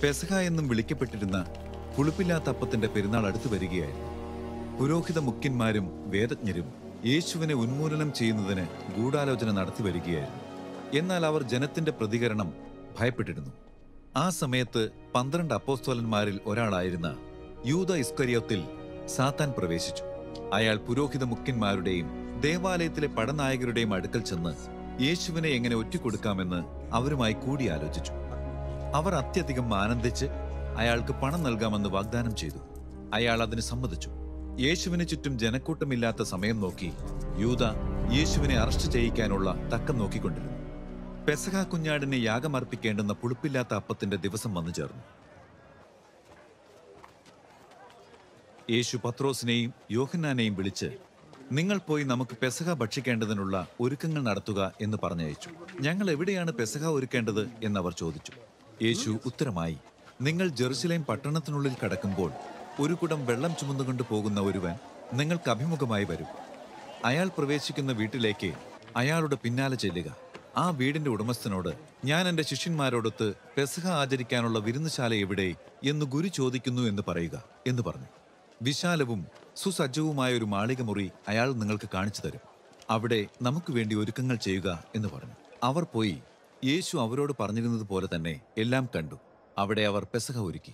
പെസഹ എന്നും വിളിക്കപ്പെട്ടിരുന്ന പുളിപ്പില്ലാത്ത അപ്പത്തിന്റെ പെരുന്നാൾ അടുത്തു വരികയായിരുന്നു പുരോഹിത മുഖ്യന്മാരും വേദജ്ഞരും യേശുവിനെ ഉന്മൂലനം ചെയ്യുന്നതിന് ഗൂഢാലോചന നടത്തി വരികയായിരുന്നു എന്നാൽ അവർ ജനത്തിന്റെ പ്രതികരണം ഭയപ്പെട്ടിരുന്നു ആ സമയത്ത് പന്ത്രണ്ട് അപ്പോസ്തോലന്മാരിൽ ഒരാളായിരുന്ന യൂത ഇസ്കരിയോത്തിൽ സാത്താൻ പ്രവേശിച്ചു അയാൾ പുരോഹിത മുഖ്യന്മാരുടെയും ദേവാലയത്തിലെ പടനായകരുടെയും അടുക്കൽ ചെന്ന് യേശുവിനെ എങ്ങനെ ഒറ്റിക്കൊടുക്കാമെന്ന് അവരുമായി കൂടിയാലോചിച്ചു അവർ അത്യധികം ആനന്ദിച്ച് അയാൾക്ക് പണം നൽകാമെന്ന് വാഗ്ദാനം ചെയ്തു അയാൾ അതിന് സമ്മതിച്ചു യേശുവിന് ചുറ്റും ജനക്കൂട്ടമില്ലാത്ത സമയം നോക്കി യൂത യേശുവിനെ അറസ്റ്റ് ചെയ്യിക്കാനുള്ള തക്കം നോക്കിക്കൊണ്ടിരുന്നു പെസഹ കുഞ്ഞാടിനെ യാഗമർപ്പിക്കേണ്ടുന്ന പുളിപ്പില്ലാത്ത അപ്പത്തിന്റെ ദിവസം വന്നു ചേർന്നു യേശു പത്രോസിനെയും യോഹന്നാനെയും വിളിച്ച് നിങ്ങൾ പോയി നമുക്ക് പെസഹ ഭക്ഷിക്കേണ്ടതിനുള്ള ഒരുക്കങ്ങൾ നടത്തുക എന്ന് പറഞ്ഞയച്ചു ഞങ്ങൾ എവിടെയാണ് പെസഹ ഒരുക്കേണ്ടത് എന്നവർ ചോദിച്ചു യേശു ഉത്തരമായി നിങ്ങൾ ജെറുസലേം പട്ടണത്തിനുള്ളിൽ കടക്കുമ്പോൾ ഒരു കുടം വെള്ളം ചുമന്നുകൊണ്ട് പോകുന്ന ഒരുവൻ നിങ്ങൾക്ക് അഭിമുഖമായി വരും അയാൾ പ്രവേശിക്കുന്ന വീട്ടിലേക്ക് അയാളുടെ പിന്നാലെ ചെല്ലുക ആ വീടിന്റെ ഉടമസ്ഥനോട് ഞാൻ എന്റെ ശിഷ്യന്മാരോടൊത്ത് പെസഹ ആചരിക്കാനുള്ള വിരുന്നുശാല എവിടെ എന്ന് ഗുരു ചോദിക്കുന്നു എന്ന് പറയുക എന്ന് പറഞ്ഞു വിശാലവും സുസജ്ജവുമായ ഒരു മാളിക മുറി അയാൾ നിങ്ങൾക്ക് കാണിച്ചു തരും അവിടെ നമുക്ക് വേണ്ടി ഒരുക്കങ്ങൾ ചെയ്യുക എന്ന് പറഞ്ഞു അവർ പോയി യേശു അവരോട് പറഞ്ഞിരുന്നത് പോലെ തന്നെ എല്ലാം കണ്ടു അവിടെ അവർ പെസഹ ഒരുക്കി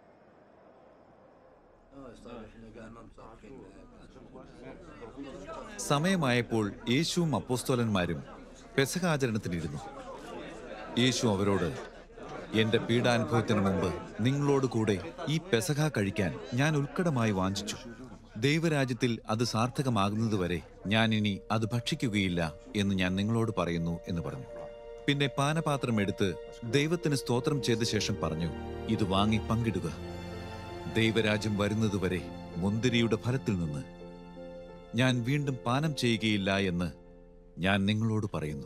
സമയമായപ്പോൾ യേശുവും അപ്പോസ്തോലന്മാരും പെസഹ ആചരണത്തിനിരുന്നു യേശു അവരോട് എന്റെ പീഡാനുഭവത്തിന് മുമ്പ് നിങ്ങളോട് കൂടെ ഈ പെസഹ കഴിക്കാൻ ഞാൻ ഉത്കടമായി വാഞ്ചിച്ചു ദൈവരാജ്യത്തിൽ അത് സാർത്ഥകമാകുന്നതുവരെ ഞാൻ ഇനി അത് ഭക്ഷിക്കുകയില്ല എന്ന് ഞാൻ നിങ്ങളോട് പറയുന്നു എന്ന് പറഞ്ഞു പിന്നെ പാനപാത്രം എടുത്ത് ദൈവത്തിന് സ്തോത്രം ചെയ്ത ശേഷം പറഞ്ഞു ഇത് വാങ്ങി പങ്കിടുക ദൈവരാജ്യം വരുന്നതുവരെ മുന്തിരിയുടെ ഫലത്തിൽ നിന്ന് ഞാൻ വീണ്ടും പാനം ചെയ്യുകയില്ല എന്ന് ഞാൻ നിങ്ങളോട് പറയുന്നു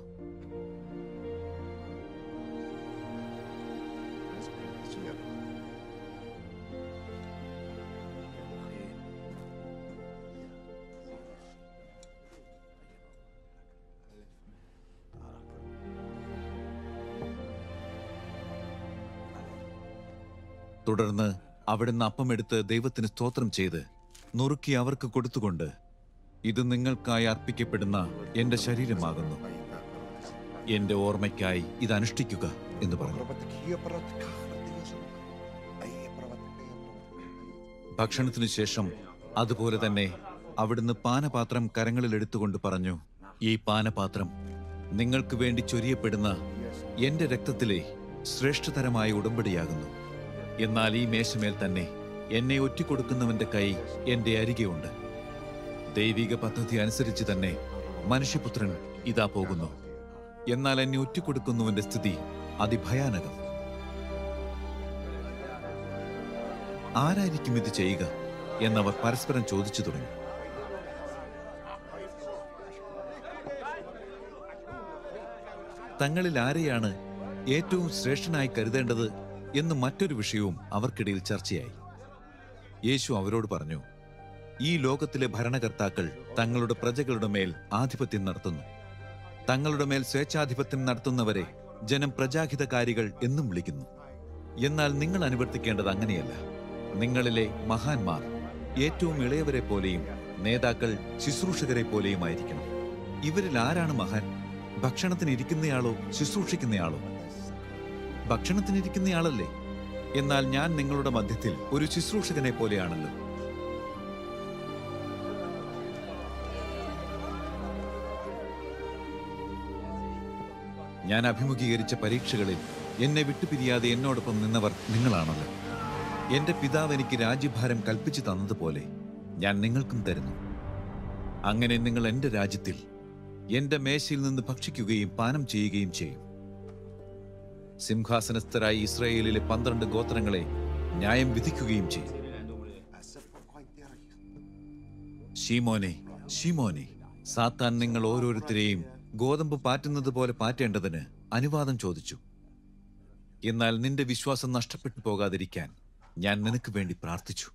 തുടർന്ന് അവിടുന്ന് അപ്പമെടുത്ത് ദൈവത്തിന് സ്തോത്രം ചെയ്ത് നുറുക്കി അവർക്ക് കൊടുത്തുകൊണ്ട് ഇത് നിങ്ങൾക്കായി അർപ്പിക്കപ്പെടുന്ന എന്റെ ശരീരമാകുന്നു എന്റെ ഓർമ്മയ്ക്കായി ഇത് അനുഷ്ഠിക്കുക എന്ന് പറഞ്ഞു ഭക്ഷണത്തിനു ശേഷം അതുപോലെ തന്നെ അവിടുന്ന് പാനപാത്രം കരങ്ങളിൽ എടുത്തുകൊണ്ട് പറഞ്ഞു ഈ പാനപാത്രം നിങ്ങൾക്ക് വേണ്ടി ചൊരിയപ്പെടുന്ന എന്റെ രക്തത്തിലെ ശ്രേഷ്ഠതരമായ ഉടമ്പടിയാകുന്നു എന്നാൽ ഈ മേശമേൽ തന്നെ എന്നെ ഒറ്റിക്കൊടുക്കുന്നവന്റെ കൈ എന്റെ അരികെയുണ്ട് ദൈവിക പദ്ധതി അനുസരിച്ച് തന്നെ മനുഷ്യപുത്രൻ ഇതാ പോകുന്നു എന്നാൽ എന്നെ ഒറ്റിക്കൊടുക്കുന്നവന്റെ സ്ഥിതി അതിഭയാനകം ആരായിരിക്കും ഇത് ചെയ്യുക എന്നവർ പരസ്പരം ചോദിച്ചു തുടങ്ങി തങ്ങളിൽ ആരെയാണ് ഏറ്റവും ശ്രേഷ്ഠനായി കരുതേണ്ടത് എന്ന് മറ്റൊരു വിഷയവും അവർക്കിടയിൽ ചർച്ചയായി യേശു അവരോട് പറഞ്ഞു ഈ ലോകത്തിലെ ഭരണകർത്താക്കൾ തങ്ങളുടെ പ്രജകളുടെ മേൽ ആധിപത്യം നടത്തുന്നു തങ്ങളുടെ മേൽ സ്വേച്ഛാധിപത്യം നടത്തുന്നവരെ ജനം പ്രജാഹിതകാരികൾ എന്നും വിളിക്കുന്നു എന്നാൽ നിങ്ങൾ അനുവർത്തിക്കേണ്ടത് അങ്ങനെയല്ല നിങ്ങളിലെ മഹാന്മാർ ഏറ്റവും ഇളയവരെ പോലെയും നേതാക്കൾ ശുശ്രൂഷകരെ പോലെയുമായിരിക്കണം ഇവരിൽ ആരാണ് മഹാൻ ഭക്ഷണത്തിന് ഇരിക്കുന്നയാളോ ശുശ്രൂഷിക്കുന്നയാളോ ഭക്ഷണത്തിനിരിക്കുന്നയാളല്ലേ എന്നാൽ ഞാൻ നിങ്ങളുടെ മധ്യത്തിൽ ഒരു ശുശ്രൂഷകനെ പോലെയാണല്ലോ ഞാൻ അഭിമുഖീകരിച്ച പരീക്ഷകളിൽ എന്നെ വിട്ടുപിരിയാതെ എന്നോടൊപ്പം നിന്നവർ നിങ്ങളാണല്ലോ എന്റെ പിതാവ് എനിക്ക് രാജ്യഭാരം കൽപ്പിച്ചു തന്നതുപോലെ ഞാൻ നിങ്ങൾക്കും തരുന്നു അങ്ങനെ നിങ്ങൾ എന്റെ രാജ്യത്തിൽ എന്റെ മേശയിൽ നിന്ന് ഭക്ഷിക്കുകയും പാനം ചെയ്യുകയും ചെയ്യും സിംഹാസനസ്ഥരായി ഇസ്രായേലിലെ പന്ത്രണ്ട് ഗോത്രങ്ങളെ ന്യായം വിധിക്കുകയും ചെയ്യും ഷീമോനെ ഷീമോനെ സാത്താൻ നിങ്ങൾ ഓരോരുത്തരെയും ഗോതമ്പ് പാറ്റുന്നത് പോലെ പാറ്റേണ്ടതിന് അനുവാദം ചോദിച്ചു എന്നാൽ നിന്റെ വിശ്വാസം നഷ്ടപ്പെട്ടു പോകാതിരിക്കാൻ ഞാൻ നിനക്ക് വേണ്ടി പ്രാർത്ഥിച്ചു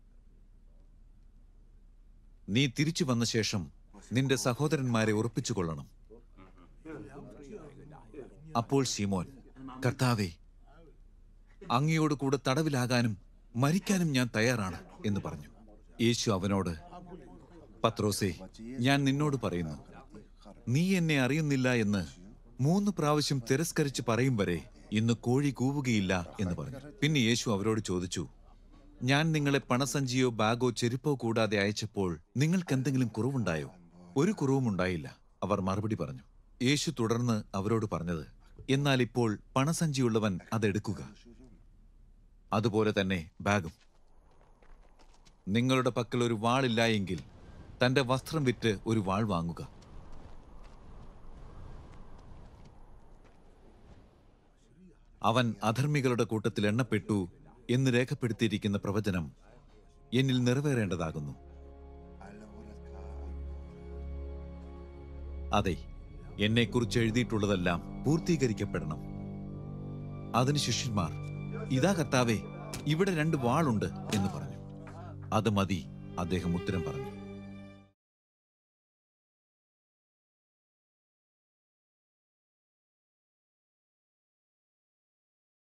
നീ തിരിച്ചു വന്ന ശേഷം നിന്റെ സഹോദരന്മാരെ ഉറപ്പിച്ചു കൊള്ളണം അപ്പോൾ ശീമോൻ കർത്താവെ അങ്ങയോട് കൂടെ തടവിലാകാനും മരിക്കാനും ഞാൻ തയ്യാറാണ് എന്ന് പറഞ്ഞു യേശു അവനോട് പത്രോസേ ഞാൻ നിന്നോട് പറയുന്നു നീ എന്നെ അറിയുന്നില്ല എന്ന് മൂന്ന് പ്രാവശ്യം തിരസ്കരിച്ച് പറയും വരെ ഇന്ന് കോഴി കൂവുകയില്ല എന്ന് പറഞ്ഞു പിന്നെ യേശു അവരോട് ചോദിച്ചു ഞാൻ നിങ്ങളെ പണസഞ്ചിയോ ബാഗോ ചെരുപ്പോ കൂടാതെ അയച്ചപ്പോൾ നിങ്ങൾക്ക് എന്തെങ്കിലും കുറവുണ്ടായോ ഒരു കുറവും ഉണ്ടായില്ല അവർ മറുപടി പറഞ്ഞു യേശു തുടർന്ന് അവരോട് പറഞ്ഞത് എന്നാൽ ഇപ്പോൾ പണസഞ്ചിയുള്ളവൻ അതെടുക്കുക അതുപോലെ തന്നെ ബാഗും നിങ്ങളുടെ പക്കൽ ഒരു വാളില്ല എങ്കിൽ തന്റെ വസ്ത്രം വിറ്റ് ഒരു വാൾ വാങ്ങുക അവൻ അധർമ്മികളുടെ കൂട്ടത്തിൽ എണ്ണപ്പെട്ടു എന്ന് രേഖപ്പെടുത്തിയിരിക്കുന്ന പ്രവചനം എന്നിൽ നിറവേറേണ്ടതാകുന്നു അതെ എന്നെക്കുറിച്ച് എഴുതിയിട്ടുള്ളതെല്ലാം പൂർത്തീകരിക്കപ്പെടണം അതിന് ശിഷ്യന്മാർ ഇതാ കർത്താവേ ഇവിടെ രണ്ട് വാളുണ്ട് എന്ന് പറഞ്ഞു അത് മതി അദ്ദേഹം ഉത്തരം പറഞ്ഞു